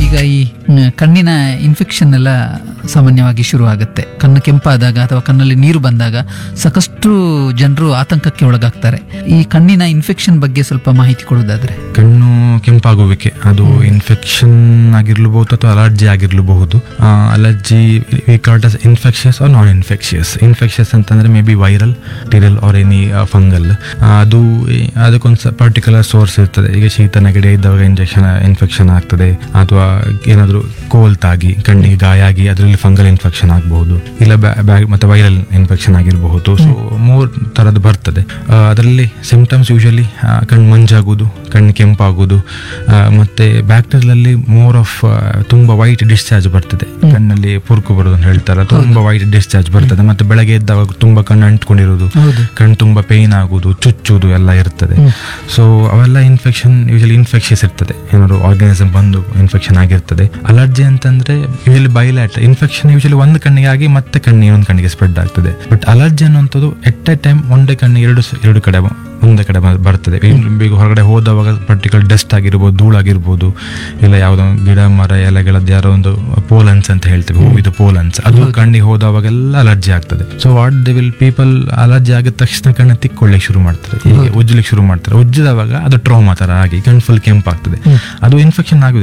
ಈಗ ಈ ಮ್, ಕಣ್ಣಿನ ಇನ್ಫೆಕ್ಷನ್ ಎಲ್ಲ ಸಾಮಾನ್ಯವಾಗಿ ಶುರು ಆಗುತ್ತೆ ಕಣ್ಣು ಕೆಂಪಾದಾಗ ಅಥವಾ ಕಣ್ಣಲ್ಲಿ ನೀರು ಬಂದಾಗ ಸಾಕಷ್ಟು ಜನರು ಆತಂಕಕ್ಕೆ ಒಳಗಾಗ್ತಾರೆ ಈ ಕಣ್ಣಿನ ಇನ್ಫೆಕ್ಷನ್ ಬಗ್ಗೆ ಸ್ವಲ್ಪ ಮಾಹಿತಿ ಕೊಡೋದಾದ್ರೆ ಕಣ್ಣು ಕೆಂಪಾಗುವಿಕೆ ಅದು ಇನ್ಫೆಕ್ಷನ್ ಆಗಿರ್ಲಬಹುದು ಅಥವಾ ಅಲರ್ಜಿ ಆಗಿರ್ಲಬಹುದು allergy infectious or non infectious infectious ಅಂತಂದ್ರೆ ಮೇ ಬಿ ವೈರಲ್ ಟಿರಲ್ ಆರ್ ಎನಿ ಫಂಗಲ್ ಅದು ಅದಕ್ಕೊಂದು ಪರ್ಟಿಕ್ಯುಲರ್ ಸೋರ್ಸ್ ಇರ್ತದೆ ಈಗ ಶೀತ ನೆಗಡಿ ಇದ್ದಾಗ ಇಂಜೆಕ್ಷನ್ ಇನ್ಫೆಕ್ಷನ್ ಆಗ್ತದೆ ಅಥವಾ ಏನಾದರೂ ಕೋಲ್ತಾಗಿ ಕಣ್ಣಿಗೆ ಗಾಯ ಆಗಿ ಅದರಲ್ಲಿ ಫಂಗಲ್ ಇನ್ಫೆಕ್ಷನ್ ಆಗಬಹುದು ಇಲ್ಲ ಬ್ಯಾಗ್ ಮತ್ತೆ ವೈರಲ್ ಇನ್ಫೆಕ್ಷನ್ ಆಗಿರಬಹುದು ಸೊ ಮೂರು ಥರದ್ದು ಬರ್ತದೆ ಅದರಲ್ಲಿ ಸಿಂಪ್ಟಮ್ಸ್ ಯೂಶಲಿ ಕಣ್ಣು ಮಂಜಾಗುವುದು ಕಣ್ಣು ಕೆಂಪಾಗುವುದು ಆ, ಮತ್ತೆ ಬ್ಯಾಕ್ಟೀರಿಯಲಲ್ಲಿ ಮೋರ್ ಆಫ್ ತುಂಬಾ ವೈಟ್ ಡಿಸ್ಚಾರ್ಜ್ ಬರ್ತದೆ ಕಣ್ಣಲ್ಲಿ ಪುರ್ಕು ಬರೋದು ಅಂತ ಹೇಳ್ತಾರೆ ತುಂಬಾ ವೈಟ್ ಡಿಸ್ಚಾರ್ಜ್ ಬರ್ತದೆ ಮತ್ತೆ ಬೆಳಗ್ಗೆ ಎದ್ದಾಗ ತುಂಬಾ ಕಣ್ಣು ಅಂಟ್ಕೊಂಡಿರೋದು ಹೌದು ಕಣ್ಣು ತುಂಬಾ ಪೇನ್ ಆಗುದು ಚುಚ್ಚುವುದು ಎಲ್ಲ ಇರ್ತದೆ ಸೊ ಅವೆಲ್ಲ ಇನ್ಫೆಕ್ಷನ್ ಯೂಶಲಿ ಇನ್ಫೆಕ್ಷಸ್ ಇರ್ತದೆ ಏನಾದ್ರು ಆರ್ಗನಿಸಮ್ ಬಂದು ಇನ್ಫೆಕ್ಷನ್ ಆಗಿರ್ತದೆ ಅಲರ್ಜಿ ಅಂತಂದ್ರೆ ಯೂಶಲಿ ಬೈಲ್ಯಾಟ್ ಇನ್ಫೆಕ್ಷನ್ ಯೂಶಲಿ ಒಂದು ಕಣ್ಣಿಗೆ ಆಗಿ ಮತ್ತೆ ಕಣ್ಣು ಇನ್ನೊಂದು ಕಣ್ಣಿಗೆ ಸ್ಪ್ರೆಡ್ ಆಗ್ತದೆ ಬಟ್ ಅಲರ್ಜಿ ಅನ್ನುವಂಥದ್ದು ಎಟ್ ಎ ಟೈಮ್ ಒಂದೇ ಕಣ್ಣಿಗೆ ಎರಡು ಸ- ಎರಡು ಕಡೆ ಬ- ಒಂದೇ ಕಡೆ ಬ- ಬರ್ತದೆ ಈಗ ಹೊರಗಡೆ ಹೋದವಾಗ ಪರ್ಟಿಕ್ಯುಲರ್ ಡಸ್ಟ್ ಆಗಿರ್ಬೋದು ಧೂಳಾಗಿರ್ಬೋದು ಇಲ್ಲ ಯಾವುದೋ ಗಿಡ ಮರ ಎಲೆಗಳದ್ದು ಯಾರೋ ಒಂದು ಪೋಲನ್ಸ್ ಅಂತ ಹೇಳ್ತೇವೆ ಹೂವಿದು ಪೋಲನ್ಸ್ ಅದು ಕಣ್ಣಿಗೆ ಹೋದವಾಗೆಲ್ಲ ಅಲರ್ಜಿ ಆಗ್ತದೆ so what they will people allergy ಆಗಿದ ತಕ್ಷಣ ಕಣ್ಣು ತಿಕ್ಕೊಳ್ಳಿಕ್ಕೆ ಶುರು ಮಾಡ್ತಾರೆ ಹೀಗೆ ಉಜ್ಜಲಿಕ್ಕೆ ಶುರು ಮಾಡ್ತಾರೆ ಉಜ್ಜಿದವಾಗ ಅದು ಟ್ರೋಮಾ ತರ ಆಗಿ ಕಣ್ಣು ಫುಲ್ ಕೆಂಪಾಗ್ತದೆ ಅದು ಇನ್ಫೆಕ್ಷನ್ ಆಗುದಿಲ್ಲ